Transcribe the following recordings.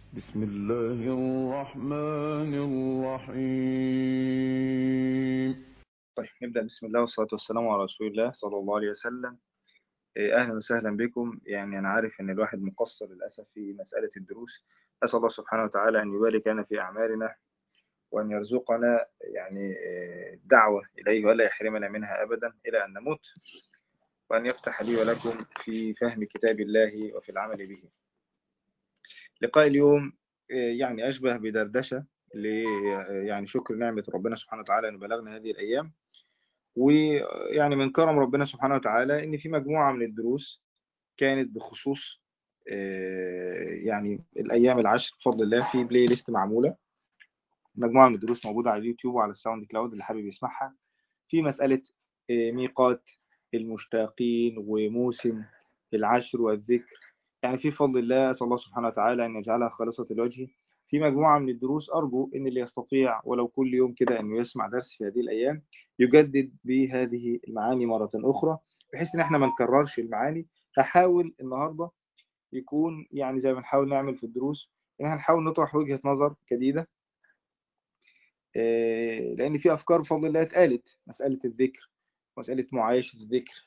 بسم الله الرحمن الرحيم طيب نبدأ بسم الله والصلاة والسلام على رسول الله صلى الله عليه وسلم إيه، أهلا وسهلا بكم يعني أنا عارف إن الواحد مقصر للأسف في مسألة الدروس أسأل الله سبحانه وتعالى أن يبارك لنا في أعمالنا وأن يرزقنا يعني إيه، الدعوة إليه ولا يحرمنا منها أبدا إلى أن نموت وأن يفتح لي ولكم في فهم كتاب الله وفي العمل به لقاء اليوم إيه، يعني أشبه بدردشة ل يعني شكر نعمة ربنا سبحانه وتعالى أن بلغنا هذه الأيام ويعني من كرم ربنا سبحانه وتعالى ان في مجموعه من الدروس كانت بخصوص آه، يعني الايام العشر بفضل الله في بلاي ليست معموله مجموعه من الدروس موجوده على اليوتيوب وعلى الساوند كلاود اللي حابب يسمعها في مساله آه، ميقات المشتاقين وموسم العشر والذكر يعني في فضل الله اسال الله سبحانه وتعالى ان يجعلها خالصه لوجهه في مجموعة من الدروس أرجو إن اللي يستطيع ولو كل يوم كده إنه يسمع درس في هذه الأيام يجدد بهذه المعاني مرة أخرى بحيث إن إحنا ما نكررش المعاني هحاول النهاردة يكون يعني زي ما بنحاول نعمل في الدروس إن إحنا نحاول نطرح وجهة نظر جديدة آه، لأن في أفكار بفضل الله اتقالت مسألة الذكر مسألة معايشة الذكر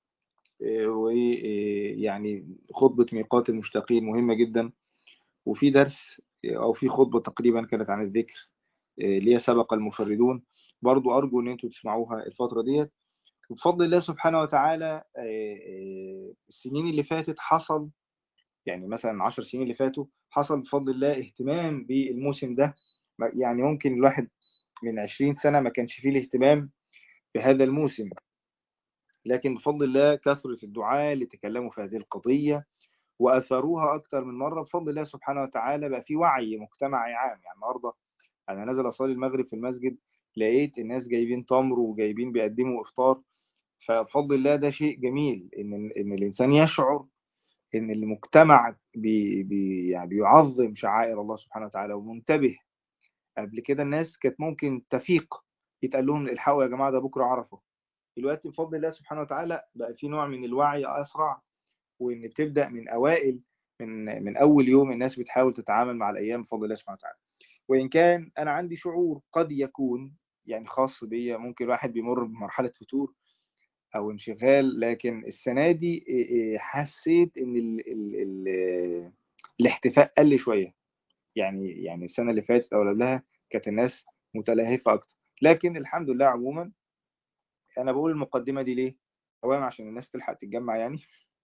ويعني خطبة ميقات المشتاقين مهمة جدا وفي درس او في خطبه تقريبا كانت عن الذكر اللي هي سبق المفردون برضو ارجو ان انتم تسمعوها الفتره ديت وبفضل الله سبحانه وتعالى السنين اللي فاتت حصل يعني مثلا 10 سنين اللي فاتوا حصل بفضل الله اهتمام بالموسم ده يعني ممكن الواحد من 20 سنه ما كانش فيه الاهتمام بهذا الموسم لكن بفضل الله كثرة الدعاء اللي تكلموا في هذه القضية واثروها اكتر من مره بفضل الله سبحانه وتعالى بقى في وعي مجتمعي عام يعني النهارده انا نازل اصلي المغرب في المسجد لقيت الناس جايبين تمر وجايبين بيقدموا افطار فبفضل الله ده شيء جميل ان ان الانسان يشعر ان المجتمع بي بي يعني بيعظم شعائر الله سبحانه وتعالى ومنتبه قبل كده الناس كانت ممكن تفيق يتقال لهم الحقوا يا جماعه ده بكره عرفه دلوقتي بفضل الله سبحانه وتعالى بقى في نوع من الوعي اسرع وان بتبدا من اوائل من من اول يوم الناس بتحاول تتعامل مع الايام بفضل الله سبحانه وتعالى وان كان انا عندي شعور قد يكون يعني خاص بيا ممكن الواحد بيمر بمرحله فتور او انشغال لكن السنه دي حسيت ان ال ال ال الاحتفاء قل شويه يعني يعني السنه اللي فاتت او قبلها كانت الناس متلهفه اكتر لكن الحمد لله عموما انا بقول المقدمه دي ليه اولا عشان الناس تلحق تتجمع يعني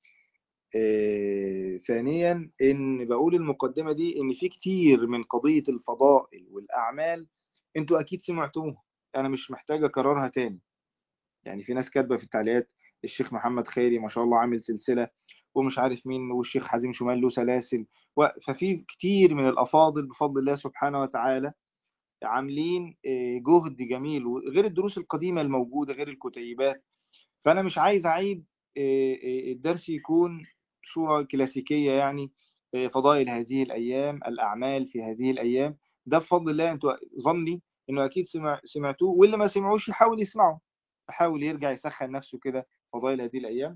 آه، ثانيا ان بقول المقدمه دي ان في كتير من قضيه الفضائل والاعمال انتوا اكيد سمعتوها انا مش محتاج اكررها تاني يعني في ناس كاتبه في التعليقات الشيخ محمد خيري ما شاء الله عامل سلسله ومش عارف مين والشيخ حزيم شمال له سلاسل و... ففي كتير من الافاضل بفضل الله سبحانه وتعالى عاملين جهد جميل غير الدروس القديمه الموجوده غير الكتيبات فانا مش عايز اعيب الدرس يكون صورة كلاسيكية يعني فضائل هذه الأيام الأعمال في هذه الأيام ده بفضل الله أنتوا ظني إنه أكيد سمع سمعتوه واللي ما سمعوش يحاول يسمعه يحاول يرجع يسخن نفسه كده فضائل هذه الأيام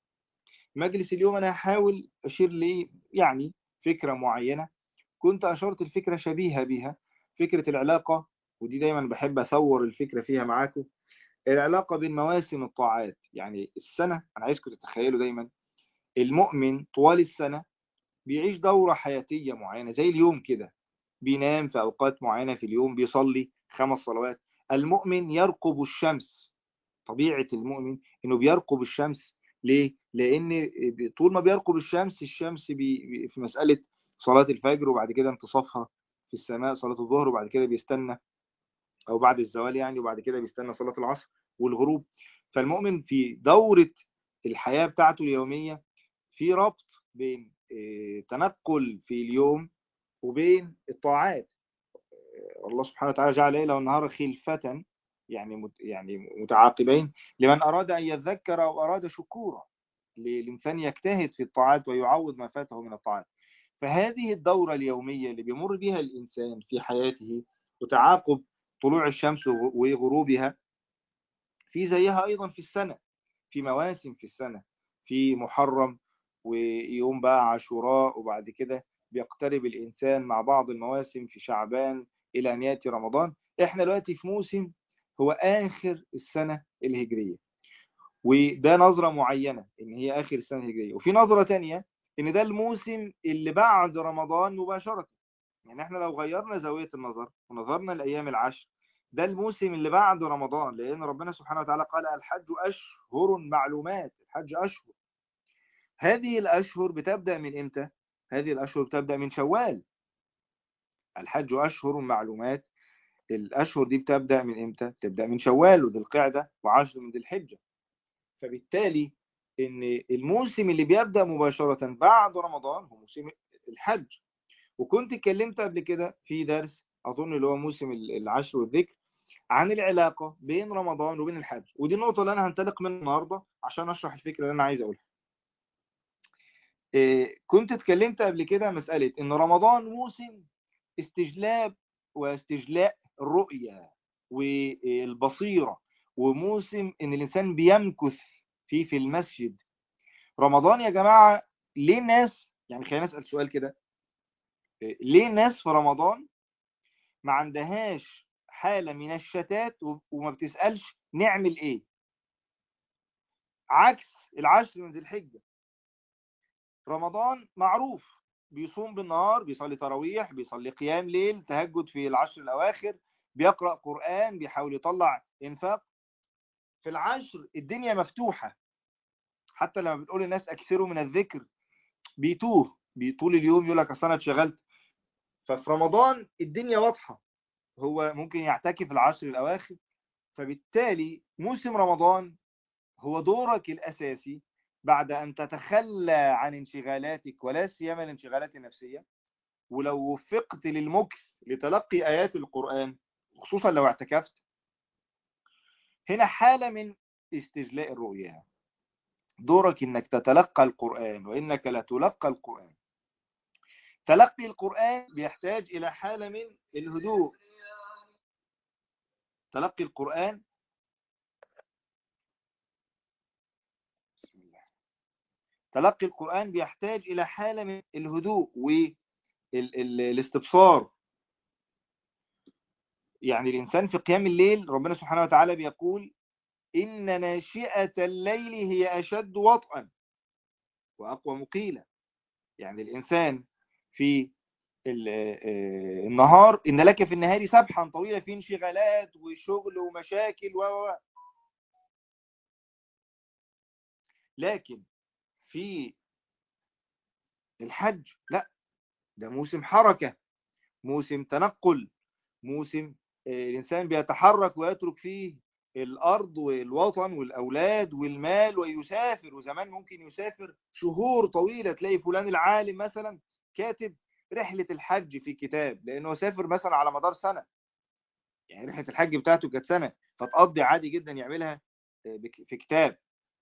مجلس اليوم أنا هحاول أشير لي يعني فكرة معينة كنت أشرت الفكرة شبيهة بها فكرة العلاقة ودي دايما بحب أثور الفكرة فيها معاكم العلاقة بين مواسم الطاعات يعني السنة أنا عايزكم تتخيلوا دايما المؤمن طوال السنة بيعيش دورة حياتية معينة زي اليوم كده بينام في أوقات معينة في اليوم بيصلي خمس صلوات المؤمن يرقب الشمس طبيعة المؤمن إنه بيرقب الشمس ليه؟ لأن طول ما بيرقب الشمس الشمس بي في مسألة صلاة الفجر وبعد كده انتصافها في السماء صلاة الظهر وبعد كده بيستنى أو بعد الزوال يعني وبعد كده بيستنى صلاة العصر والغروب فالمؤمن في دورة الحياة بتاعته اليومية في ربط بين تنقل في اليوم وبين الطاعات الله سبحانه وتعالى جعل الليل والنهار خلفة يعني يعني متعاقبين لمن أراد أن يذكر أو أراد شكورا للإنسان يجتهد في الطاعات ويعوض ما فاته من الطاعات فهذه الدورة اليومية اللي بيمر بها الإنسان في حياته وتعاقب طلوع الشمس وغروبها في زيها أيضا في السنة في مواسم في السنة في محرم ويوم بقى عاشوراء وبعد كده بيقترب الإنسان مع بعض المواسم في شعبان إلى أن يأتي رمضان إحنا دلوقتي في موسم هو آخر السنة الهجرية وده نظرة معينة إن هي آخر السنة الهجرية وفي نظرة تانية إن ده الموسم اللي بعد رمضان مباشرة يعني إحنا لو غيرنا زاوية النظر ونظرنا الأيام العشر ده الموسم اللي بعد رمضان لأن ربنا سبحانه وتعالى قال الحج أشهر معلومات الحج أشهر هذه الأشهر بتبدأ من إمتى؟ هذه الأشهر بتبدأ من شوال الحج أشهر معلومات الأشهر دي بتبدأ من إمتى؟ تبدأ من شوال وذي القعدة وعشر من ذي الحجة فبالتالي إن الموسم اللي بيبدأ مباشرة بعد رمضان هو موسم الحج وكنت اتكلمت قبل كده في درس أظن اللي هو موسم العشر والذكر عن العلاقة بين رمضان وبين الحج ودي النقطة اللي أنا هنطلق منها النهاردة عشان أشرح الفكرة اللي أنا عايز أقولها إيه كنت اتكلمت قبل كده مسألة إن رمضان موسم استجلاب واستجلاء الرؤية والبصيرة وموسم إن الإنسان بيمكث فيه في المسجد رمضان يا جماعة ليه الناس يعني خلينا نسأل سؤال كده إيه ليه الناس في رمضان ما عندهاش حالة من الشتات وما بتسألش نعمل ايه عكس العشر من ذي الحجة رمضان معروف بيصوم بالنهار بيصلي تراويح بيصلي قيام ليل تهجد في العشر الأواخر بيقرأ قرآن بيحاول يطلع إنفاق في العشر الدنيا مفتوحة حتى لما بنقول الناس أكثروا من الذكر بيتوه طول اليوم يقول لك أصل أنا اتشغلت ففي رمضان الدنيا واضحة هو ممكن يعتكف العشر الأواخر فبالتالي موسم رمضان هو دورك الأساسي بعد أن تتخلى عن انشغالاتك ولا سيما الانشغالات النفسية ولو وفقت للمكث لتلقي آيات القرآن خصوصا لو اعتكفت هنا حالة من استجلاء الرؤيا دورك انك تتلقى القرآن وانك لا تلقى القرآن تلقي القرآن بيحتاج إلى حالة من الهدوء تلقي القرآن بسم الله تلقي القرآن بيحتاج إلى حالة من الهدوء والاستبصار يعني الإنسان في قيام الليل ربنا سبحانه وتعالى بيقول إن ناشئة الليل هي أشد وطئا وأقوى مقيلة يعني الإنسان في النهار إن لك في النهار سبحا طويلة في انشغالات وشغل ومشاكل و لكن في الحج لا ده موسم حركة موسم تنقل موسم الإنسان بيتحرك ويترك فيه الأرض والوطن والأولاد والمال ويسافر وزمان ممكن يسافر شهور طويلة تلاقي فلان العالم مثلا كاتب رحلة الحج في كتاب لأنه سافر مثلا على مدار سنة يعني رحلة الحج بتاعته كانت سنة فتقضي عادي جدا يعملها في كتاب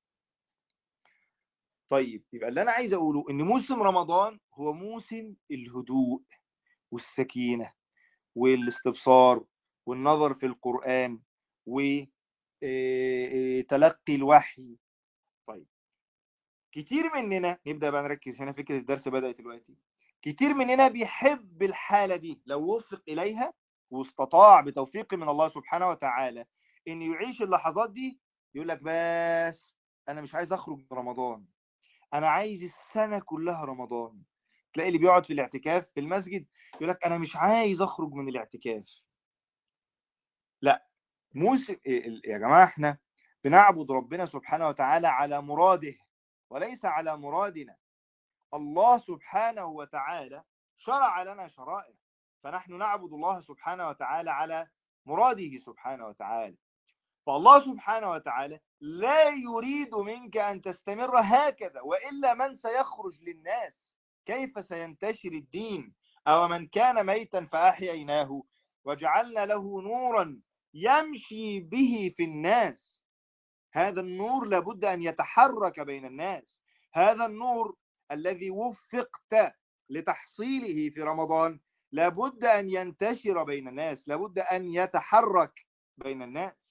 طيب يبقى اللي أنا عايز أقوله إن موسم رمضان هو موسم الهدوء والسكينة والاستبصار والنظر في القرآن وتلقي الوحي طيب كتير مننا نبدأ بقى نركز هنا فكرة الدرس بدأت دلوقتي كتير مننا بيحب الحالة دي لو وفق إليها واستطاع بتوفيق من الله سبحانه وتعالى إن يعيش اللحظات دي يقول لك بس أنا مش عايز أخرج من رمضان أنا عايز السنة كلها رمضان تلاقي اللي بيقعد في الاعتكاف في المسجد يقول لك أنا مش عايز أخرج من الاعتكاف لا موسم يا جماعة احنا بنعبد ربنا سبحانه وتعالى على مراده وليس على مرادنا الله سبحانه وتعالى شرع لنا شرائع فنحن نعبد الله سبحانه وتعالى على مراده سبحانه وتعالى فالله سبحانه وتعالى لا يريد منك أن تستمر هكذا وإلا من سيخرج للناس كيف سينتشر الدين أو من كان ميتا فأحييناه وجعلنا له نورا يمشي به في الناس هذا النور لابد أن يتحرك بين الناس هذا النور الذي وفقت لتحصيله في رمضان لابد أن ينتشر بين الناس لابد أن يتحرك بين الناس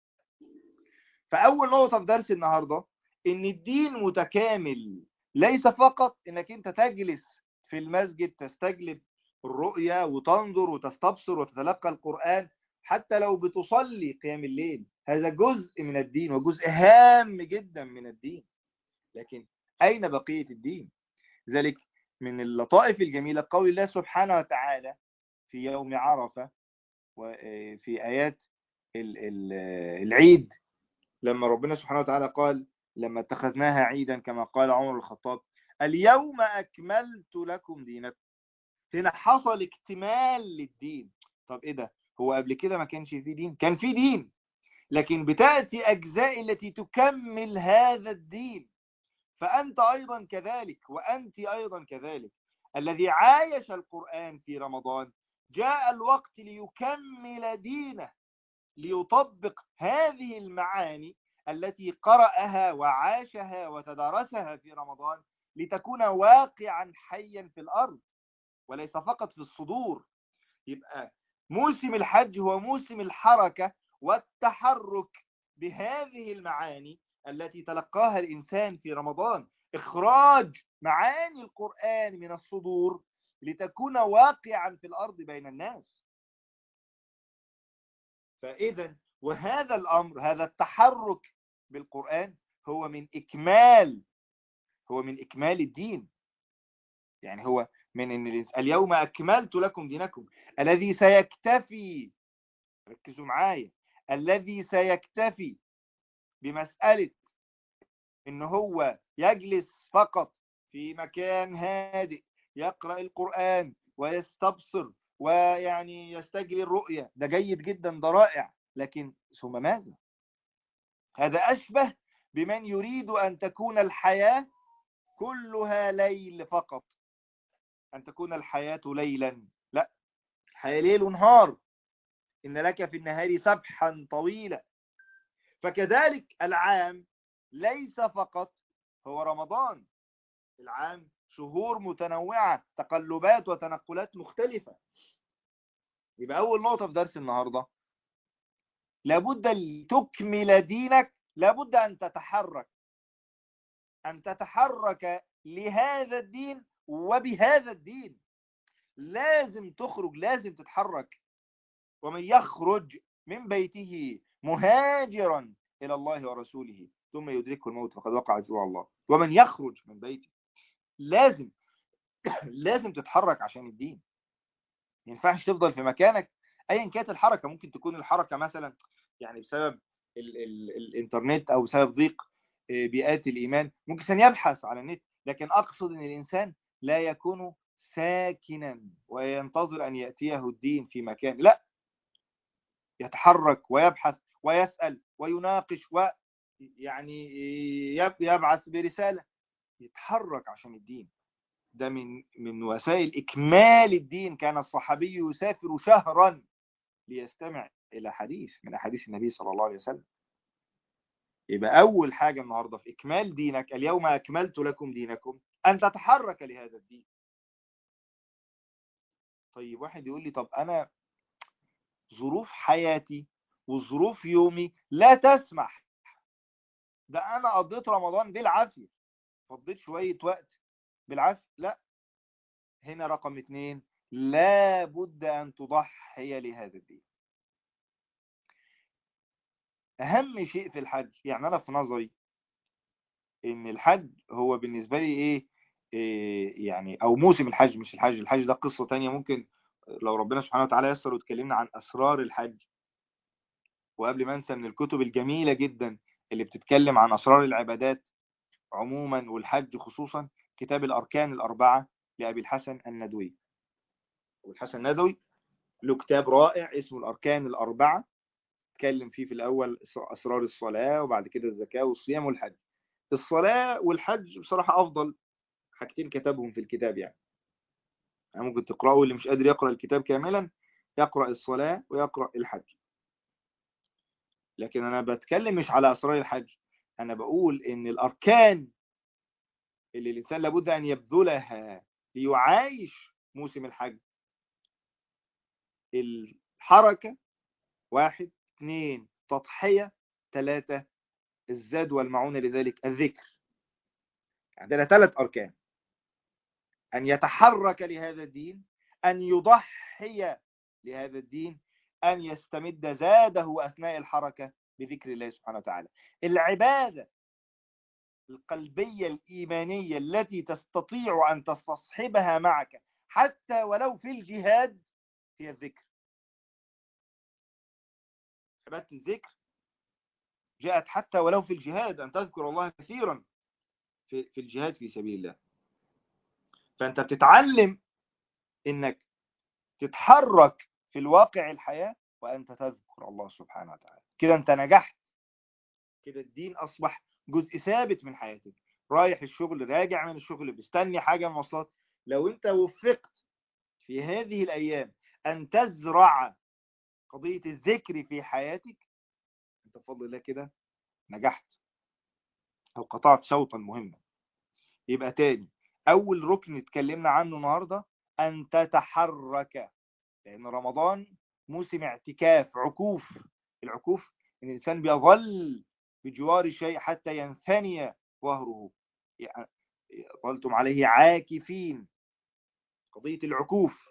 فأول نقطة في درس النهاردة إن الدين متكامل ليس فقط إنك أنت تجلس في في المسجد تستجلب الرؤية وتنظر وتستبصر وتتلقى القرآن حتى لو بتصلي قيام الليل هذا جزء من الدين وجزء هام جدا من الدين لكن أين بقية الدين ذلك من اللطائف الجميلة قول الله سبحانه وتعالى في يوم عرفة وفي آيات العيد لما ربنا سبحانه وتعالى قال لما اتخذناها عيدا كما قال عمر الخطاب اليوم أكملت لكم دينكم هنا حصل اكتمال للدين طب ايه ده هو قبل كده ما كانش في دين كان في دين لكن بتأتي أجزاء التي تكمل هذا الدين فأنت أيضا كذلك وأنت أيضا كذلك الذي عايش القرآن في رمضان جاء الوقت ليكمل دينه ليطبق هذه المعاني التي قرأها وعاشها وتدارسها في رمضان لتكون واقعا حيا في الأرض وليس فقط في الصدور يبقى موسم الحج هو موسم الحركة والتحرك بهذه المعاني التي تلقاها الإنسان في رمضان إخراج معاني القرآن من الصدور لتكون واقعا في الأرض بين الناس فإذا وهذا الأمر هذا التحرك بالقرآن هو من إكمال هو من إكمال الدين يعني هو من إن اليوم أكملت لكم دينكم الذي سيكتفي ركزوا معايا الذي سيكتفي بمسألة إن هو يجلس فقط في مكان هادئ يقرأ القرآن ويستبصر ويعني يستجري الرؤية ده جيد جدا ده رائع لكن ثم ماذا هذا أشبه بمن يريد أن تكون الحياة كلها ليل فقط أن تكون الحياة ليلا لا الحياة ليل ونهار إن لك في النهار سبحا طويلا فكذلك العام ليس فقط هو رمضان العام شهور متنوعة تقلبات وتنقلات مختلفة يبقى أول نقطة في درس النهاردة لابد لتكمل دينك لابد أن تتحرك أن تتحرك لهذا الدين وبهذا الدين لازم تخرج لازم تتحرك ومن يخرج من بيته مهاجرا إلى الله ورسوله ثم يدركه الموت فقد وقع سوى الله ومن يخرج من بيته لازم لازم تتحرك عشان الدين ما ينفعش تفضل في مكانك ايا كانت الحركه ممكن تكون الحركه مثلا يعني بسبب ال ال الانترنت او بسبب ضيق بيئات الايمان ممكن يبحث على النت لكن اقصد ان الانسان لا يكون ساكنا وينتظر ان ياتيه الدين في مكان لا يتحرك ويبحث ويسال ويناقش ويعني يبعث برساله يتحرك عشان الدين ده من من وسائل إكمال الدين كان الصحابي يسافر شهرا ليستمع إلى حديث من أحاديث النبي صلى الله عليه وسلم يبقى أول حاجة النهاردة في إكمال دينك اليوم أكملت لكم دينكم أن تتحرك لهذا الدين طيب واحد يقول لي طب أنا ظروف حياتي وظروف يومي لا تسمح ده أنا قضيت رمضان بالعافية فضيت شوية وقت بالعافية لا هنا رقم اتنين لا بد أن تضحي لهذا الدين أهم شيء في الحج يعني أنا في نظري إن الحج هو بالنسبة لي إيه, إيه يعني أو موسم الحج مش الحج الحج ده قصة تانية ممكن لو ربنا سبحانه وتعالى يسر وتكلمنا عن أسرار الحج وقبل ما أنسى من الكتب الجميلة جدا اللي بتتكلم عن أسرار العبادات عموما والحج خصوصا كتاب الأركان الأربعة لأبي الحسن الندوي أبو الحسن الندوي له كتاب رائع اسمه الأركان الأربعة اتكلم فيه في الأول أسرار الصلاة وبعد كده الزكاة والصيام والحج الصلاة والحج بصراحة أفضل حاجتين كتبهم في الكتاب يعني. يعني ممكن تقرأه اللي مش قادر يقرأ الكتاب كاملا يقرأ الصلاة ويقرأ الحج لكن أنا بتكلم مش على أسرار الحج أنا بقول إن الأركان اللي الإنسان لابد أن يبذلها ليعايش موسم الحج الحركة واحد اثنين تضحية ثلاثة الزاد والمعونة لذلك الذكر عندنا ثلاث أركان أن يتحرك لهذا الدين أن يضحي لهذا الدين أن يستمد زاده أثناء الحركة بذكر الله سبحانه وتعالى العبادة القلبية الإيمانية التي تستطيع أن تستصحبها معك حتى ولو في الجهاد هي الذكر عبادة الذكر جاءت حتى ولو في الجهاد أن تذكر الله كثيرا في, في الجهاد في سبيل الله فأنت بتتعلم إنك تتحرك في الواقع الحياة وأنت تذكر الله سبحانه وتعالى كده أنت نجحت كده الدين أصبح جزء ثابت من حياتك رايح الشغل راجع من الشغل بيستني حاجة من المواصلات لو أنت وفقت في هذه الأيام أن تزرع قضية الذكر في حياتك أنت بفضل الله كده نجحت أو قطعت شوطا مهما يبقى تاني أول ركن اتكلمنا عنه النهاردة أن تتحرك لأن رمضان موسم اعتكاف عكوف العكوف إن الإنسان بيظل بجوار شيء حتى ينثني ظهره ظلتم عليه عاكفين قضية العكوف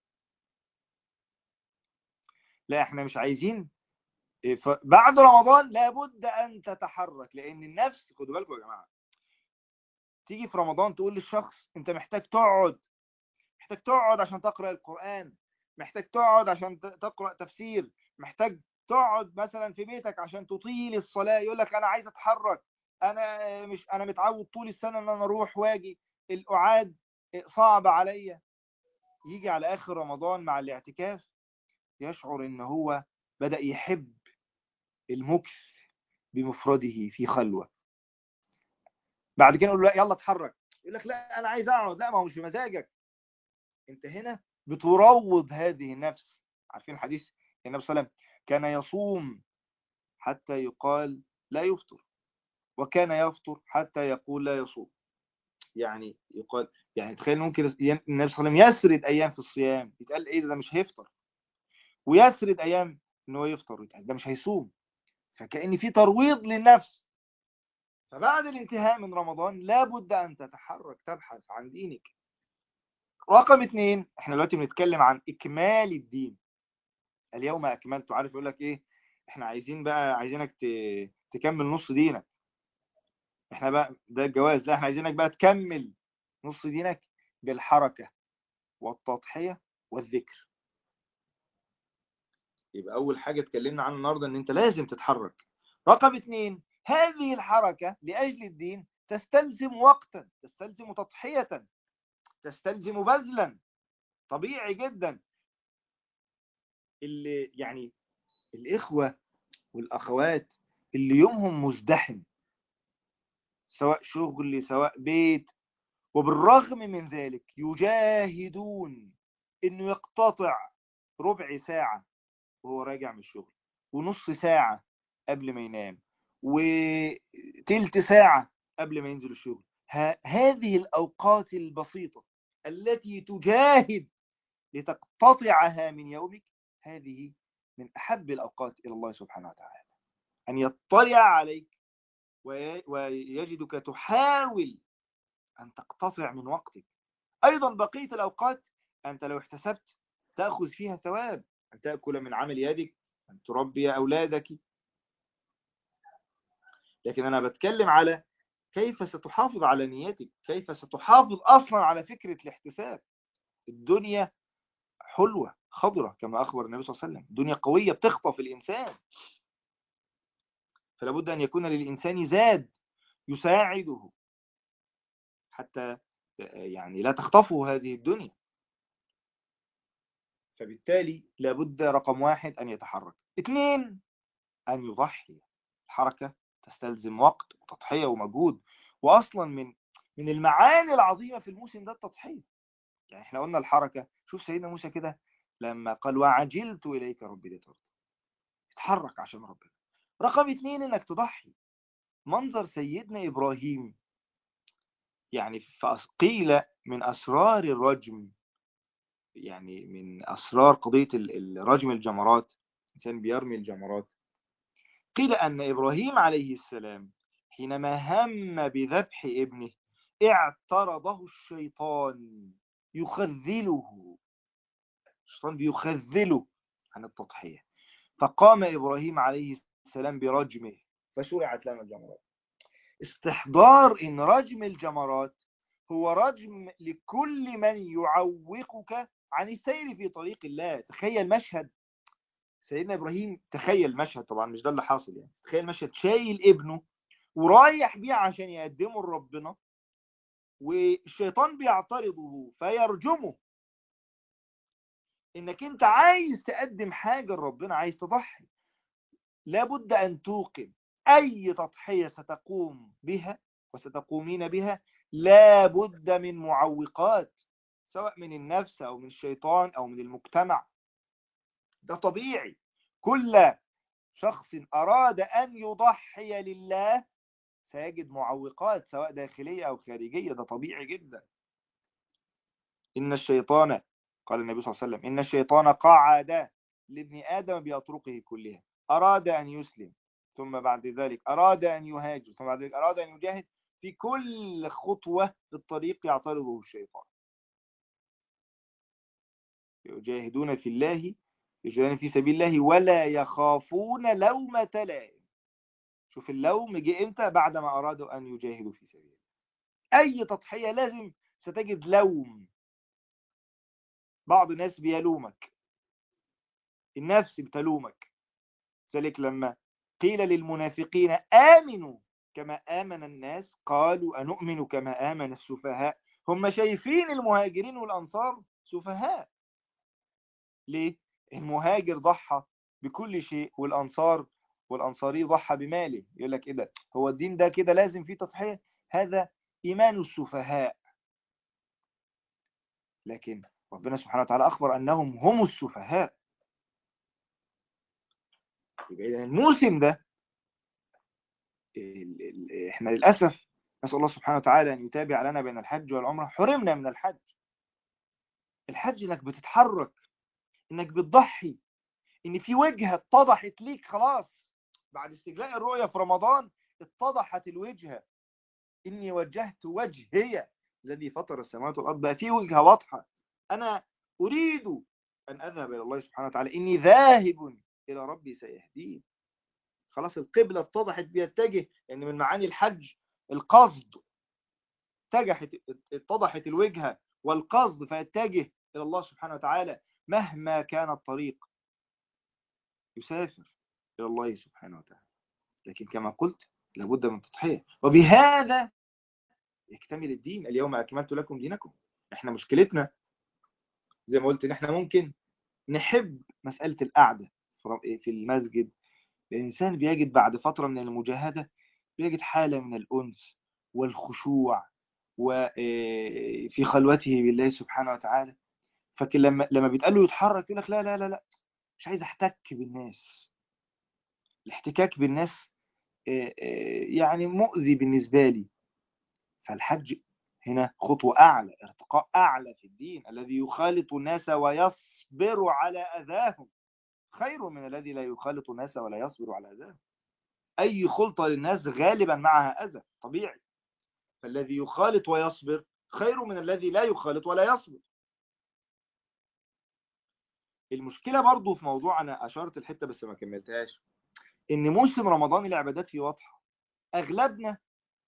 لا احنا مش عايزين بعد رمضان لابد أن تتحرك لأن النفس خدوا بالكم يا جماعة تيجي في رمضان تقول للشخص انت محتاج تقعد محتاج تقعد عشان تقرأ القرآن محتاج تقعد عشان تقرأ تفسير محتاج تقعد مثلا في بيتك عشان تطيل الصلاة يقول لك انا عايز اتحرك انا مش انا متعود طول السنة ان انا اروح واجي القعاد صعب عليا يجي على اخر رمضان مع الاعتكاف يشعر ان هو بدأ يحب المكث بمفرده في خلوة بعد كده نقول له لا يلا اتحرك يقول لك لا انا عايز اقعد لا ما هو مش بمزاجك انت هنا بتروض هذه النفس عارفين الحديث النبي صلى الله عليه وسلم كان يصوم حتى يقال لا يفطر وكان يفطر حتى يقول لا يصوم يعني يقال يعني تخيل ممكن النبي صلى الله عليه وسلم يسرد ايام في الصيام يتقال ايه ده مش هيفطر ويسرد ايام ان هو يفطر ده مش هيصوم فكأن في ترويض للنفس فبعد الانتهاء من رمضان لابد أن تتحرك تبحث عن دينك رقم اثنين احنا دلوقتي بنتكلم عن إكمال الدين اليوم أكملت عارف يقول لك إيه احنا عايزين بقى عايزينك تكمل نص دينك احنا بقى ده الجواز لا احنا عايزينك بقى تكمل نص دينك بالحركة والتضحية والذكر يبقى أول حاجة اتكلمنا عنها النهاردة إن أنت لازم تتحرك رقم اثنين هذه الحركة لأجل الدين تستلزم وقتا تستلزم تضحية تستلزم بذلا طبيعي جدا اللي يعني الإخوة والأخوات اللي يومهم مزدحم سواء شغل سواء بيت وبالرغم من ذلك يجاهدون انه يقتطع ربع ساعة وهو راجع من الشغل ونص ساعة قبل ما ينام وتلت ساعة قبل ما ينزل الشغل هذه الأوقات البسيطة التي تجاهد لتقتطعها من يومك هذه من أحب الأوقات إلى الله سبحانه وتعالى أن يطلع عليك ويجدك تحاول أن تقتطع من وقتك أيضا بقية الأوقات أنت لو احتسبت تأخذ فيها ثواب أن تأكل من عمل يدك أن تربي أولادك لكن أنا بتكلم على كيف ستحافظ على نيتك كيف ستحافظ أصلا على فكرة الاحتساب الدنيا حلوة خضرة كما أخبر النبي صلى الله عليه وسلم الدنيا قوية بتخطف الإنسان فلا بد أن يكون للإنسان زاد يساعده حتى يعني لا تخطفه هذه الدنيا فبالتالي لابد رقم واحد أن يتحرك اثنين أن يضحي الحركة تستلزم وقت وتضحية ومجهود وأصلا من من المعاني العظيمة في الموسم ده التضحية يعني احنا قلنا الحركة شوف سيدنا موسى كده لما قال وعجلت إليك ربي لترضى اتحرك عشان ربنا رقم اثنين انك تضحي منظر سيدنا إبراهيم يعني قيل من أسرار الرجم يعني من أسرار قضية رجم الجمرات الإنسان بيرمي الجمرات قيل أن إبراهيم عليه السلام حينما هم بذبح ابنه اعترضه الشيطان يخذله الشيطان بيخذله عن التضحية فقام إبراهيم عليه السلام برجمه فشرعت لنا الجمرات استحضار إن رجم الجمرات هو رجم لكل من يعوقك عن السير في طريق الله تخيل مشهد سيدنا إبراهيم تخيل مشهد طبعا مش ده اللي حاصل يعني تخيل مشهد شايل ابنه ورايح بيه عشان يقدمه لربنا والشيطان بيعترضه فيرجمه انك انت عايز تقدم حاجة لربنا عايز تضحي لابد ان توقن اي تضحية ستقوم بها وستقومين بها لابد من معوقات سواء من النفس او من الشيطان او من المجتمع ده طبيعي كل شخص اراد ان يضحي لله سيجد معوقات سواء داخلية او خارجية ده طبيعي جدا ان الشيطان قال النبي صلى الله عليه وسلم إن الشيطان قعد لابن آدم بأطرقه كلها أراد أن يسلم ثم بعد ذلك أراد أن يهاجر ثم بعد ذلك أراد أن يجاهد في كل خطوة في الطريق يعترضه الشيطان يجاهدون في الله يجاهدون في سبيل الله ولا يخافون لومة لائم شوف اللوم جه امتى بعد ما أرادوا أن يجاهدوا في سبيل الله أي تضحية لازم ستجد لوم بعض الناس بيلومك النفس بتلومك ذلك لما قيل للمنافقين آمنوا كما آمن الناس قالوا أنؤمن كما آمن السفهاء هم شايفين المهاجرين والأنصار سفهاء ليه؟ المهاجر ضحى بكل شيء والأنصار والأنصاري ضحى بماله يقول لك إيه ده هو الدين ده كده لازم فيه تضحية هذا إيمان السفهاء لكن ربنا سبحانه وتعالى أخبر أنهم هم السفهاء يبقى إذا الموسم ده ال- ال- احنا للأسف نسأل الله سبحانه وتعالى أن يتابع لنا بين الحج والعمرة حرمنا من الحج الحج انك بتتحرك انك بتضحي ان في وجهة اتضحت ليك خلاص بعد استجلاء الرؤية في رمضان اتضحت الوجهة اني وجهت وجهي الذي فطر السماوات والارض بقى في وجهة واضحة انا اريد ان اذهب الى الله سبحانه وتعالى اني ذاهب الى ربي سيهدين خلاص القبلة اتضحت بيتجه لان من معاني الحج القصد اتجهت اتضحت الوجهة والقصد فيتجه الى الله سبحانه وتعالى مهما كان الطريق يسافر الى الله سبحانه وتعالى لكن كما قلت لابد من تضحية وبهذا يكتمل الدين اليوم أكملت لكم دينكم احنا مشكلتنا زي ما قلت ان احنا ممكن نحب مسألة القعدة في المسجد الإنسان بيجد بعد فترة من المجاهدة بيجد حالة من الأنس والخشوع وفي خلوته بالله سبحانه وتعالى فكن لما لما بيتقال له يتحرك يقول لك لا لا لا لا مش عايز احتك بالناس الاحتكاك بالناس يعني مؤذي بالنسبة لي فالحج هنا خطوة أعلى ارتقاء أعلى في الدين الذي يخالط الناس ويصبر على أذاهم خير من الذي لا يخالط الناس ولا يصبر على أذاهم أي خلطة للناس غالبا معها أذى طبيعي فالذي يخالط ويصبر خير من الذي لا يخالط ولا يصبر المشكلة برضو في موضوع أنا أشرت الحتة بس ما كملتهاش إن موسم رمضان العبادات فيه واضحة أغلبنا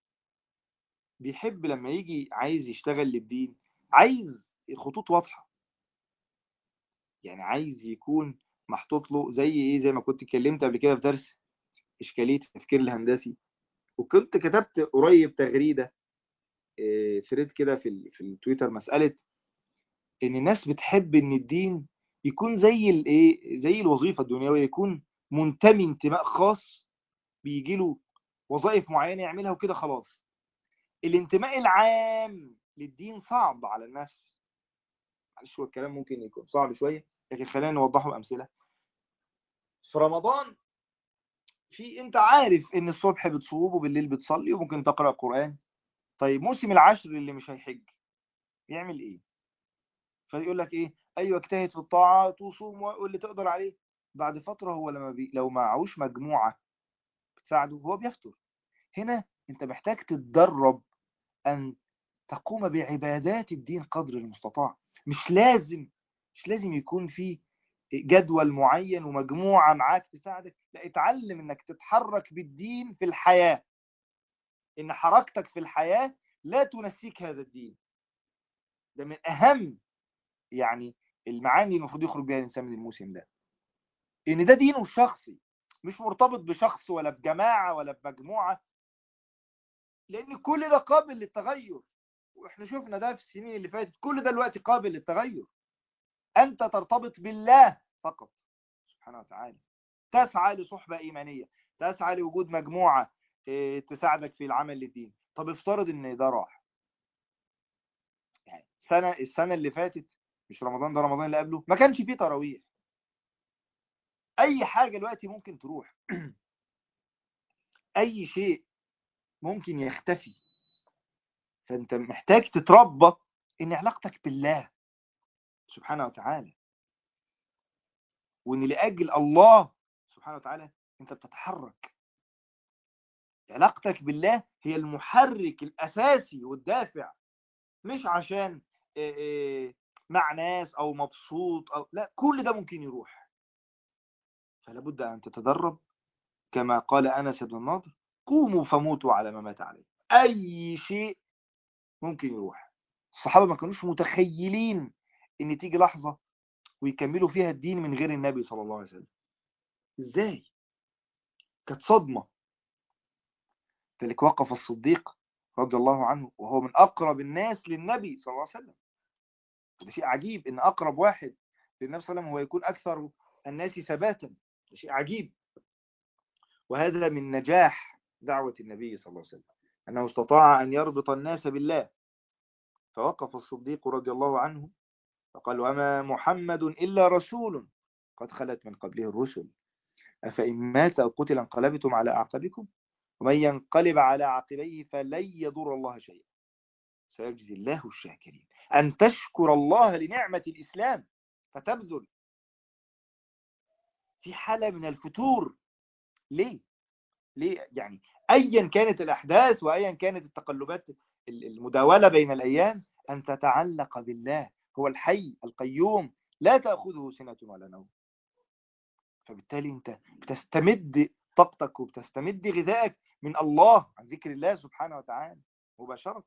بيحب لما يجي عايز يشتغل للدين عايز خطوط واضحة يعني عايز يكون محطوط له زي ايه زي ما كنت اتكلمت قبل كده في درس اشكاليه التفكير الهندسي وكنت كتبت قريب تغريده ثريد كده في في التويتر مساله ان الناس بتحب ان الدين يكون زي الايه زي الوظيفه الدنيويه يكون منتمي انتماء خاص بيجي له وظائف معينه يعملها وكده خلاص الانتماء العام للدين صعب على الناس معلش هو الكلام ممكن يكون صعب شويه لكن خلينا نوضحه بامثله في رمضان في انت عارف ان الصبح بتصوم وبالليل بتصلي وممكن تقرا قران طيب موسم العشر اللي مش هيحج يعمل ايه فيقول لك ايه ايوه اجتهد في الطاعات وصوم واللي تقدر عليه بعد فتره هو لما بي... لو معهوش مجموعه بتساعده هو بيفتر هنا انت محتاج تتدرب ان تقوم بعبادات الدين قدر المستطاع مش لازم مش لازم يكون في جدول معين ومجموعة معاك تساعدك لا اتعلم انك تتحرك بالدين في الحياة ان حركتك في الحياة لا تنسيك هذا الدين ده من اهم يعني المعاني المفروض يخرج بها الانسان من الموسم ده ان ده دينه الشخصي مش مرتبط بشخص ولا بجماعة ولا بمجموعة لان كل ده قابل للتغير واحنا شفنا ده في السنين اللي فاتت كل ده دلوقتي قابل للتغير انت ترتبط بالله فقط سبحانه وتعالى تسعى لصحبة ايمانية تسعى لوجود مجموعة اه تساعدك في العمل للدين طب افترض ان ده راح يعني سنة السنة اللي فاتت مش رمضان ده رمضان اللي قبله ما كانش فيه تراويح اي حاجة دلوقتي ممكن تروح اي شيء ممكن يختفي فانت محتاج تتربى ان علاقتك بالله سبحانه وتعالى وان لاجل الله سبحانه وتعالى انت بتتحرك علاقتك بالله هي المحرك الاساسي والدافع مش عشان مع ناس او مبسوط او لا كل ده ممكن يروح فلا بد ان تتدرب كما قال انس بن النضر قوموا فموتوا على ما مات عليه اي شيء ممكن يروح الصحابه ما كانوش متخيلين ان تيجي لحظه ويكملوا فيها الدين من غير النبي صلى الله عليه وسلم ازاي كانت صدمه ذلك وقف الصديق رضي الله عنه وهو من اقرب الناس للنبي صلى الله عليه وسلم ده شيء عجيب ان اقرب واحد للنبي صلى الله عليه وسلم هو يكون اكثر الناس ثباتا ده شيء عجيب وهذا من نجاح دعوة النبي صلى الله عليه وسلم أنه استطاع أن يربط الناس بالله فوقف الصديق رضي الله عنه فقال وما محمد إلا رسول قد خلت من قبله الرسل أفإن مات أو قتل انقلبتم على أعقابكم ومن ينقلب على عقبيه فلن يضر الله شيئا سيجزي الله الشاكرين أن تشكر الله لنعمة الإسلام فتبذل في حالة من الفتور ليه؟ ليه يعني أيا كانت الأحداث وأيا كانت التقلبات المداولة بين الأيام أن تتعلق بالله هو الحي القيوم لا تأخذه سنة ولا نوم فبالتالي أنت بتستمد طاقتك وبتستمد غذائك من الله عن ذكر الله سبحانه وتعالى مباشرة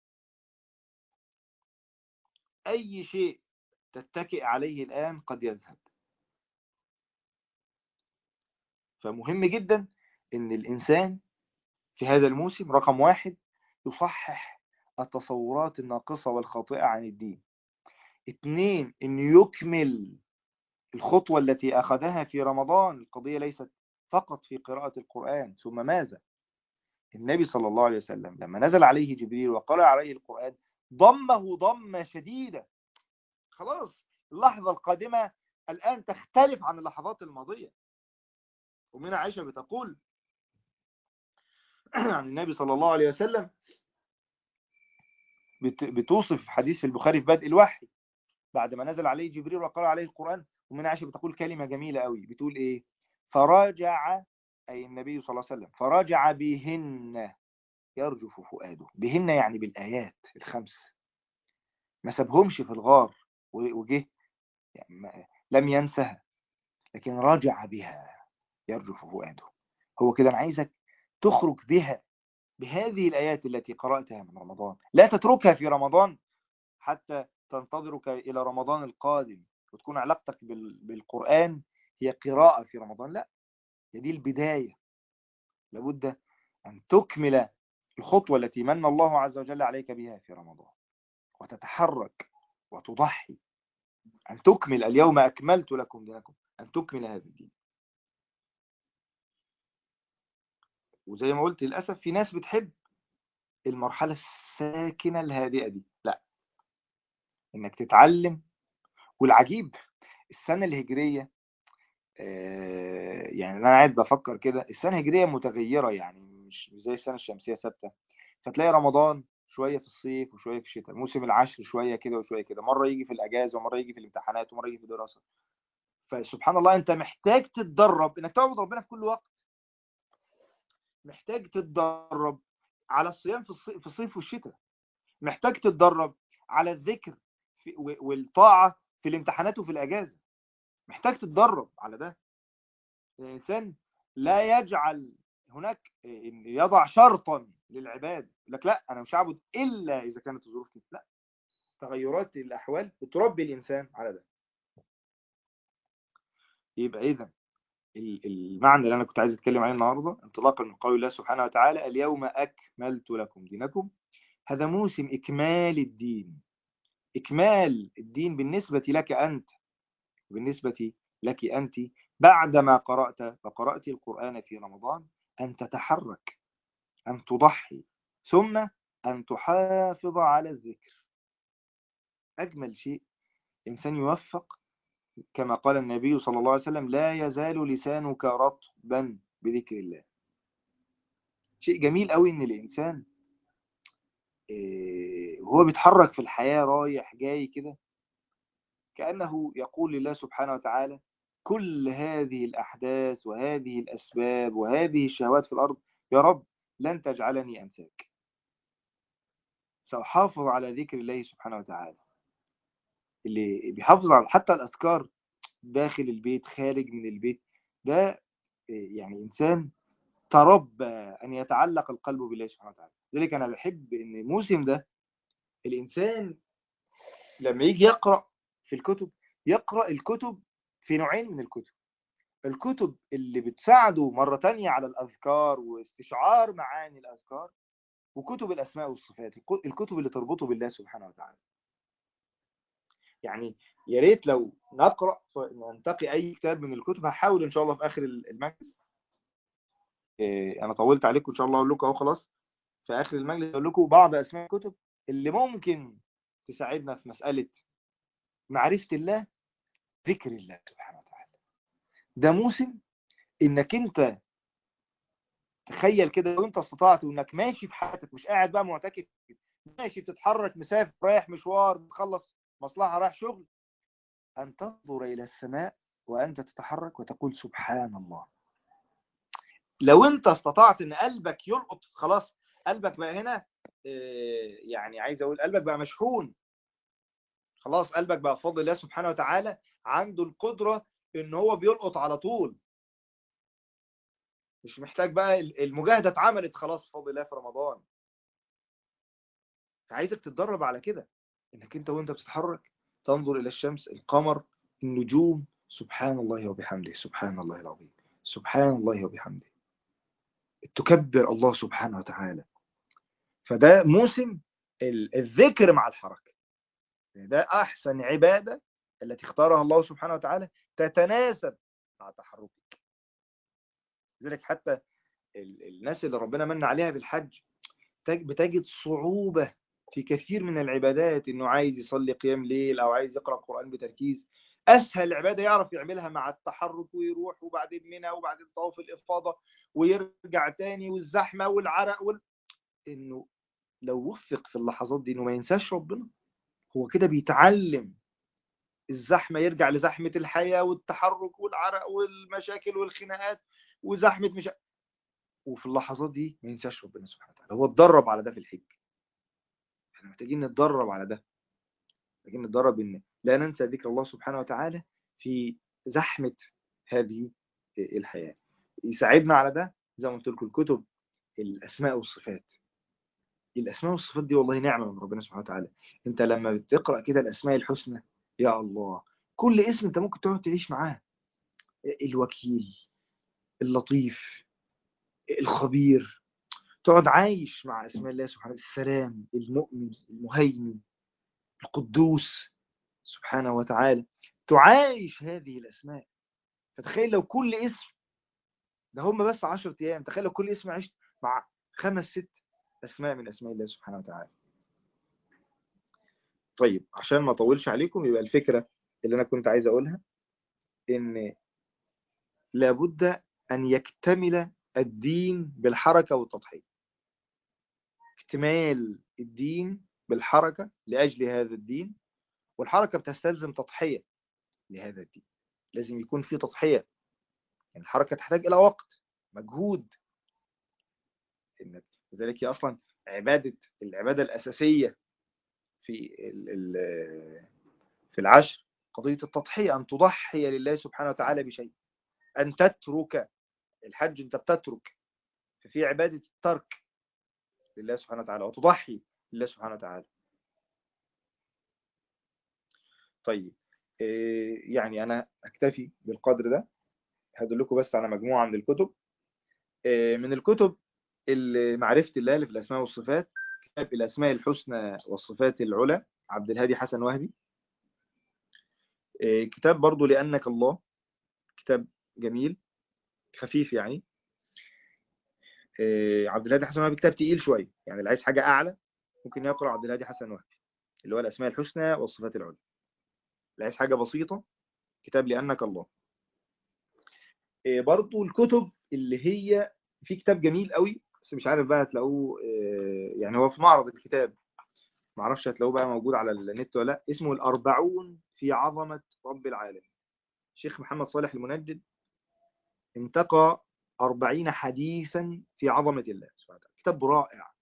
أي شيء تتكئ عليه الآن قد يذهب فمهم جدا ان الانسان في هذا الموسم رقم واحد يصحح التصورات الناقصة والخاطئة عن الدين اثنين ان يكمل الخطوة التي اخذها في رمضان القضية ليست فقط في قراءة القرآن ثم ماذا النبي صلى الله عليه وسلم لما نزل عليه جبريل وقرأ عليه القرآن ضمه ضمة شديدة خلاص اللحظة القادمة الآن تختلف عن اللحظات الماضية ومن عائشة بتقول عن النبي صلى الله عليه وسلم بتوصف حديث في البخاري في بدء الوحي بعد ما نزل عليه جبريل وقرأ عليه القرآن ومن عائشة بتقول كلمة جميلة قوي بتقول ايه فراجع أي النبي صلى الله عليه وسلم فراجع بهن يرجف فؤاده بهن يعني بالآيات الخمس ما سابهمش في الغار وجه يعني لم ينسها لكن راجع بها يرجف فؤاده هو كده أنا عايزك تخرج بها بهذه الآيات التي قرأتها من رمضان لا تتركها في رمضان حتى تنتظرك إلى رمضان القادم وتكون علاقتك بالقرآن هي قراءة في رمضان لا هي دي البداية لابد أن تكمل الخطوة التي من الله عز وجل عليك بها في رمضان وتتحرك وتضحي أن تكمل اليوم أكملت لكم دينكم أن تكمل هذا الدين وزي ما قلت للأسف في ناس بتحب المرحلة الساكنة الهادئة دي لا انك تتعلم والعجيب السنة الهجرية يعني انا قاعد بفكر كده السنة الهجرية متغيرة يعني مش زي السنة الشمسية ثابتة فتلاقي رمضان شوية في الصيف وشوية في الشتاء موسم العشر شوية كده وشوية كده مرة يجي في الأجازة ومرة يجي في الامتحانات ومرة يجي في الدراسة فسبحان الله أنت محتاج تتدرب إنك تعبد ربنا في كل وقت محتاج تتدرب على الصيام في الصيف, في الصيف والشتاء محتاج تتدرب على الذكر في والطاعة في الامتحانات وفي الأجازة محتاج تتدرب على ده الإنسان لا يجعل هناك يضع شرطا للعباد لك لا أنا مش هعبد إلا إذا كانت الظروف كده لا تغيرات الأحوال بتربي الإنسان على ده يبقى إذا المعنى اللي أنا كنت عايز أتكلم عليه النهاردة انطلاقا من قول الله سبحانه وتعالى اليوم أكملت لكم دينكم هذا موسم إكمال الدين إكمال الدين بالنسبة لك أنت بالنسبة لك أنت بعدما قرأت وقرأت القرآن في رمضان أن تتحرك أن تضحي ثم أن تحافظ على الذكر أجمل شيء إنسان يوفق كما قال النبي صلى الله عليه وسلم لا يزال لسانك رطبا بذكر الله شيء جميل قوي إن الإنسان وهو بيتحرك في الحياة رايح جاي كده كأنه يقول لله سبحانه وتعالى كل هذه الأحداث وهذه الأسباب وهذه الشهوات في الأرض يا رب لن تجعلني أنساك سأحافظ على ذكر الله سبحانه وتعالى اللي بيحافظ على حتى الأذكار داخل البيت خارج من البيت ده يعني إنسان تربى أن يتعلق القلب بالله سبحانه وتعالى لذلك أنا بحب أن الموسم ده الإنسان لما يجي يقرأ في الكتب يقرأ الكتب في نوعين من الكتب الكتب اللي بتساعده مرة تانية على الأذكار واستشعار معاني الأذكار وكتب الأسماء والصفات الكتب اللي تربطه بالله سبحانه وتعالى يعني يا ريت لو نقرأ ننتقي أي كتاب من الكتب هحاول إن شاء الله في آخر المجلس أنا طولت عليكم إن شاء الله أقول لكم أهو خلاص في آخر المجلس أقول لكم بعض أسماء الكتب اللي ممكن تساعدنا في مسألة معرفة الله ذكر الله سبحانه وتعالى ده موسم انك انت تخيل كده لو انت استطعت وانك ماشي في حياتك مش قاعد بقى معتكف ماشي بتتحرك مسافر رايح مشوار بتخلص مصلحة رايح شغل ان تنظر الى السماء وانت تتحرك وتقول سبحان الله لو انت استطعت ان قلبك يلقط خلاص قلبك بقى هنا يعني عايز اقول قلبك بقى مشحون خلاص قلبك بقى بفضل الله سبحانه وتعالى عنده القدرة ان هو بيلقط على طول مش محتاج بقى المجاهدة اتعملت خلاص بفضل الله في رمضان فعايزك تتدرب على كده انك انت وانت بتتحرك تنظر الى الشمس القمر النجوم سبحان الله وبحمده سبحان الله العظيم سبحان الله وبحمده تكبر الله سبحانه وتعالى فده موسم الذكر مع الحركة ده أحسن عبادة التي اختارها الله سبحانه وتعالى تتناسب مع تحركك لذلك حتى الناس اللي ربنا من عليها بالحج بتجد صعوبة في كثير من العبادات انه عايز يصلي قيام ليل او عايز يقرأ القرآن بتركيز اسهل عبادة يعرف يعملها مع التحرك ويروح وبعدين منها وبعدين طواف الافاضة ويرجع تاني والزحمة والعرق وال... انه لو وفق في اللحظات دي انه ما ينساش ربنا هو كده بيتعلم الزحمة يرجع لزحمة الحياة والتحرك والعرق والمشاكل والخناقات وزحمة مش وفي اللحظات دي ما ينساش ربنا سبحانه وتعالى هو اتدرب على ده في الحج احنا محتاجين نتدرب على ده محتاجين نتدرب ان لا ننسى ذكر الله سبحانه وتعالى في زحمة هذه الحياة يساعدنا على ده زي ما قلت لكم الكتب الأسماء والصفات الأسماء والصفات دي والله نعمة من ربنا سبحانه وتعالى انت لما بتقرأ كده الأسماء الحسنى يا الله كل اسم انت ممكن تقعد تعيش معاه الوكيل اللطيف الخبير تقعد عايش مع اسماء الله سبحانه السلام المؤمن المهيمن القدوس سبحانه وتعالى تعايش هذه الأسماء فتخيل لو كل اسم ده هم بس عشرة أيام تخيل لو كل اسم عشت مع خمس ست أسماء من أسماء الله سبحانه وتعالى طيب عشان ما أطولش عليكم يبقى الفكرة اللي أنا كنت عايز أقولها إن لابد أن يكتمل الدين بالحركة والتضحية اكتمال الدين بالحركة لأجل هذا الدين والحركة بتستلزم تضحية لهذا الدين لازم يكون في تضحية يعني الحركة تحتاج إلى وقت مجهود لذلك هي أصلا عبادة العبادة الأساسية في ال- ال- في العشر قضية التضحية أن تضحي لله سبحانه وتعالى بشيء أن تترك الحج أنت بتترك ففي عبادة الترك لله سبحانه وتعالى وتضحي لله سبحانه وتعالى طيب إيه، يعني أنا أكتفي بالقدر ده هدلكم بس على مجموعة من الكتب إيه، من الكتب اللي معرفة الله اللي في الأسماء والصفات كتاب الأسماء الحسنى والصفات العلى عبد الهادي حسن وهبي إيه، كتاب برضو لأنك الله كتاب جميل خفيف يعني إيه، عبد الهادي حسن وهبي كتاب تقيل شوية يعني اللي عايز حاجة أعلى ممكن يقرأ عبد الهادي حسن وهبي اللي هو الأسماء الحسنى والصفات العلى اللي عايز حاجة بسيطة كتاب لأنك الله إيه، برضو الكتب اللي هي في كتاب جميل قوي بس مش عارف بقى هتلاقوه إيه، يعني هو في معرض الكتاب معرفش هتلاقوه بقى موجود على النت ولا لا اسمه الأربعون في عظمة رب العالمين شيخ محمد صالح المنجد انتقى أربعين حديثا في عظمة الله سبحانه وتعالى كتاب رائع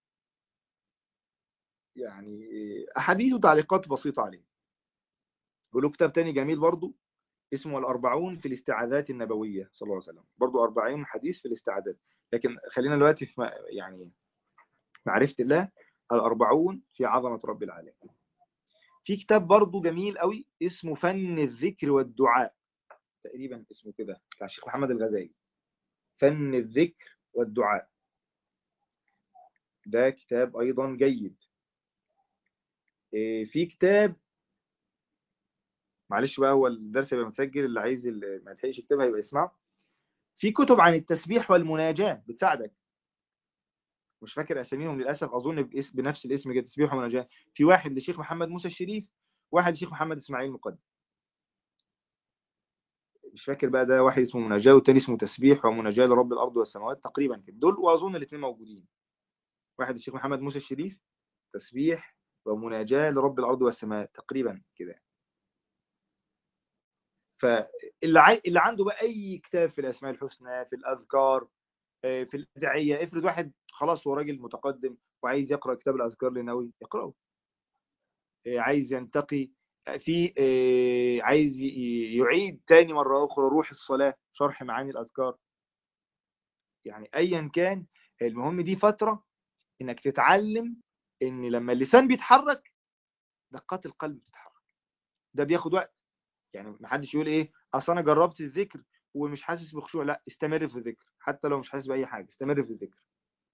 يعني أحاديث وتعليقات بسيطة عليه وله كتاب تاني جميل برضو اسمه الأربعون في الاستعاذات النبوية صلى الله عليه وسلم برضو أربعين حديث في الاستعاذات لكن خلينا دلوقتي في م- يعني معرفة الله الأربعون في عظمة رب العالمين في كتاب برضو جميل قوي اسمه فن الذكر والدعاء تقريبا اسمه كده بتاع الشيخ محمد الغزالي فن الذكر والدعاء ده كتاب أيضا جيد إيه، في كتاب معلش بقى هو الدرس يبقى متسجل اللي عايز اللي ما لحقش يكتبها يبقى يسمعه في كتب عن التسبيح والمناجاة بتساعدك مش فاكر اساميهم للاسف اظن باسم بنفس الاسم كده تسبيح ومناجاة في واحد لشيخ محمد موسى الشريف واحد لشيخ محمد اسماعيل مقدم مش فاكر بقى ده واحد اسمه مناجاة والتاني اسمه تسبيح ومناجاة لرب الارض والسماوات تقريبا كده دول واظن الاثنين موجودين واحد للشيخ محمد موسى الشريف تسبيح ومناجاة لرب الارض والسماء تقريبا كده فاللي عاي... اللي عنده بقى اي كتاب في الاسماء الحسنى في الاذكار آه، في الادعيه افرض واحد خلاص هو راجل متقدم وعايز يقرا كتاب الاذكار لنووي يقراه آه، عايز ينتقي آه، في آه، عايز ي- ي- يعيد تاني مره اخرى روح الصلاه شرح معاني الاذكار يعني ايا كان المهم دي فتره انك تتعلم ان لما اللسان بيتحرك دقات القلب بتتحرك ده بياخد وقت يعني محدش يقول ايه اصل انا جربت الذكر ومش حاسس بخشوع لا استمر في الذكر حتى لو مش حاسس باي حاجه استمر في الذكر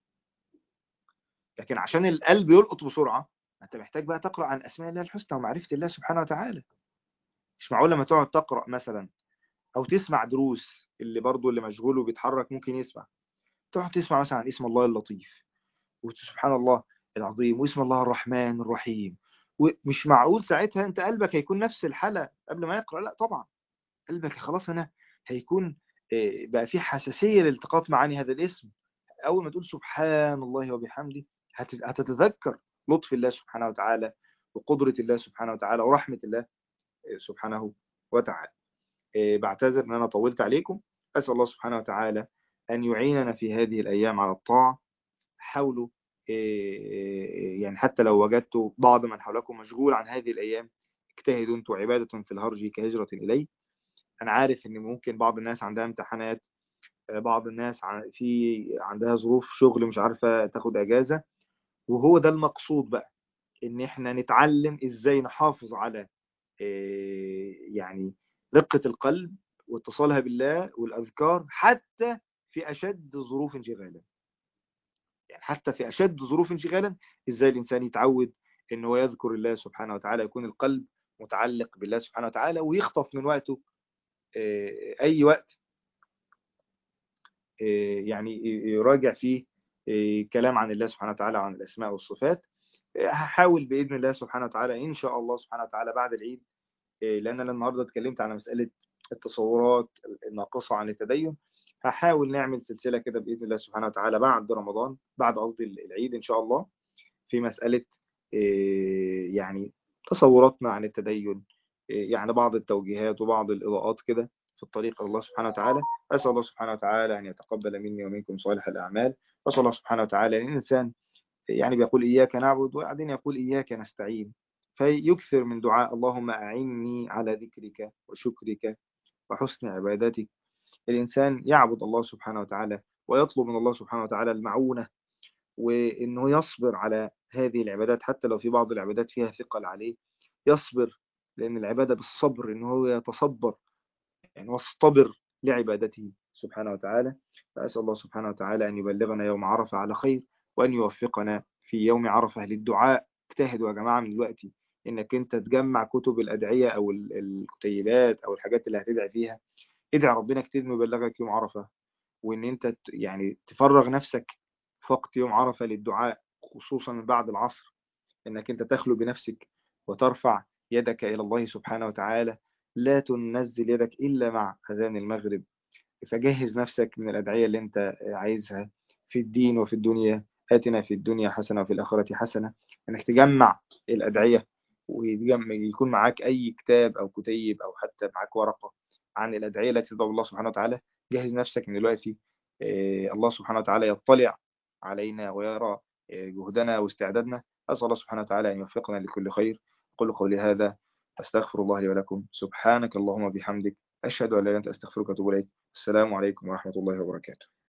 لكن عشان القلب يلقط بسرعه انت محتاج بقى تقرا عن اسماء الله الحسنى ومعرفه الله سبحانه وتعالى مش معقول لما تقعد تقرا مثلا او تسمع دروس اللي برضو اللي مشغول وبيتحرك ممكن يسمع تقعد تسمع مثلا عن اسم الله اللطيف وسبحان الله العظيم واسم الله الرحمن الرحيم ومش معقول ساعتها انت قلبك هيكون نفس الحالة قبل ما يقرأ لا طبعا قلبك خلاص هنا هيكون آه، بقى في حساسية لالتقاط معاني هذا الاسم أول ما تقول سبحان الله وبحمده هت- هتتذكر لطف الله سبحانه وتعالى وقدرة الله سبحانه وتعالى ورحمة الله آه، سبحانه وتعالى آه، بعتذر ان انا طولت عليكم اسال الله سبحانه وتعالى ان يعيننا في هذه الايام على الطاعه حاولوا آه، يعني حتى لو وجدتوا بعض من حولكم مشغول عن هذه الايام اجتهدوا انتوا عباده في الهرج كهجره الي انا عارف ان ممكن بعض الناس عندها امتحانات آه، بعض الناس ع- في عندها ظروف شغل مش عارفه تاخد اجازه وهو ده المقصود بقى ان احنا نتعلم ازاي نحافظ على آه، يعني رقة القلب واتصالها بالله والأذكار حتى في أشد ظروف انشغالا يعني حتى في أشد ظروف انشغالا إزاي الإنسان يتعود إن هو يذكر الله سبحانه وتعالى يكون القلب متعلق بالله سبحانه وتعالى ويخطف من وقته آه، أي وقت آه، يعني يراجع فيه آه، كلام عن الله سبحانه وتعالى عن الأسماء والصفات آه، هحاول بإذن الله سبحانه وتعالى إن شاء الله سبحانه وتعالى بعد العيد إيه، لان انا النهارده اتكلمت على مساله التصورات الناقصه عن التدين هحاول نعمل سلسله كده باذن الله سبحانه وتعالى بعد رمضان بعد قصدي العيد ان شاء الله في مساله إيه، يعني تصوراتنا عن التدين إيه، يعني بعض التوجيهات وبعض الاضاءات كده في الطريق إلى الله سبحانه وتعالى اسال الله سبحانه وتعالى ان يتقبل مني ومنكم صالح الاعمال واسال الله سبحانه وتعالى ان الانسان يعني بيقول اياك نعبد وبعدين يقول اياك نستعين فيكثر من دعاء اللهم أعني على ذكرك وشكرك وحسن عبادتك الإنسان يعبد الله سبحانه وتعالى ويطلب من الله سبحانه وتعالى المعونة وإنه يصبر على هذه العبادات حتى لو في بعض العبادات فيها ثقل عليه يصبر لأن العبادة بالصبر إنه هو يتصبر يعني واصطبر لعبادته سبحانه وتعالى فأسأل الله سبحانه وتعالى أن يبلغنا يوم عرفة على خير وأن يوفقنا في يوم عرفة للدعاء اجتهدوا يا جماعة من دلوقتي إنك أنت تجمع كتب الأدعية أو الكتيبات أو الحاجات اللي هتدعي فيها ادعي ربنا كتير إنه يبلغك يوم عرفة وإن أنت يعني تفرغ نفسك في وقت يوم عرفة للدعاء خصوصا من بعد العصر إنك أنت تخلو بنفسك وترفع يدك إلى الله سبحانه وتعالى لا تنزل يدك إلا مع أذان المغرب فجهز نفسك من الأدعية اللي أنت عايزها في الدين وفي الدنيا آتنا في الدنيا حسنة وفي الآخرة حسنة إنك تجمع الأدعية ويكون معاك أي كتاب أو كتيب أو حتى معاك ورقة عن الأدعية التي تدعو الله سبحانه وتعالى جهز نفسك من دلوقتي الله سبحانه وتعالى يطلع علينا ويرى جهدنا واستعدادنا أسأل الله سبحانه وتعالى أن يوفقنا لكل خير قل قولي هذا أستغفر الله لي ولكم سبحانك اللهم وبحمدك أشهد أن لا إله إلا أنت أستغفرك وأتوب إليك السلام عليكم ورحمة الله وبركاته